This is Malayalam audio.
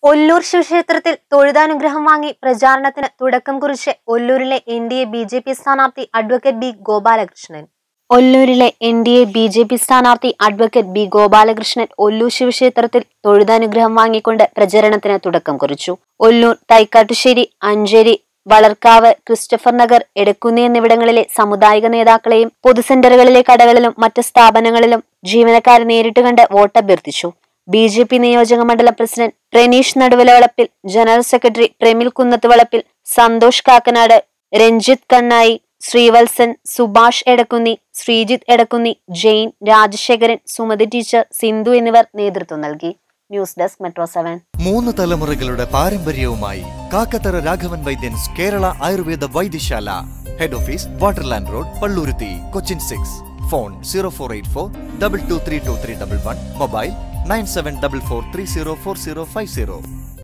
ഒല്ലൂർ ശിവക്ഷേത്രത്തിൽ തൊഴുതാനുഗ്രഹം വാങ്ങി പ്രചാരണത്തിന് തുടക്കം കുറിച്ച് ഒല്ലൂരിലെ N D A B J P സ്ഥാനാർത്ഥി അഡ്വക്കേറ്റ് ബി ഗോപാലകൃഷ്ണൻ ഒല്ലൂരിലെ N D A B J P സ്ഥാനാർത്ഥി അഡ്വക്കേറ്റ് ബി ഗോപാലകൃഷ്ണൻ ഒല്ലൂർ ശിവക്ഷേത്രത്തിൽ തൊഴുതാനുഗ്രഹം വാങ്ങിക്കൊണ്ട് പ്രചരണത്തിന് തുടക്കം കുറിച്ചു ഒല്ലൂർ തൈക്കാട്ടുശ്ശേരി അഞ്ചേരി വളർക്കാവ് ക്രിസ്റ്റഫർ നഗർ എടക്കുന്നി എന്നിവിടങ്ങളിലെ സാമുദായിക നേതാക്കളെയും പൊതുസെന്ററുകളിലെ കടകളിലും മറ്റ് സ്ഥാപനങ്ങളിലും ജീവനക്കാരെ നേരിട്ട് കണ്ട് വോട്ടഭ്യർത്ഥിച്ചു ബി ജെ പി നിയോജക മണ്ഡലം പ്രസിഡന്റ് പ്രനീഷ് നടുവല വളപ്പിൽ general secretary Pramil Kunnath Valappil Santhosh Kakkanad Ranjith Kannayi Sreevalsan Subhash Edakkunni Sreejith Edakkunni Jain Rajasekharan Sumathi teacher Sindhu എന്നിവർ നേതൃത്വം നൽകി ന്യൂസ് ഡെസ്ക് മെട്രോ സെവൻ മൂന്ന് തലമുറകളുടെ പാരമ്പര്യവുമായി Kakkathara Raghavan Vaidyans Kerala Ayurveda Vaidyasala head office Waterland road Palluruthy Cochin six phone zero four eight four double two three two three double one mobile nine seven double four three zero four zero five zero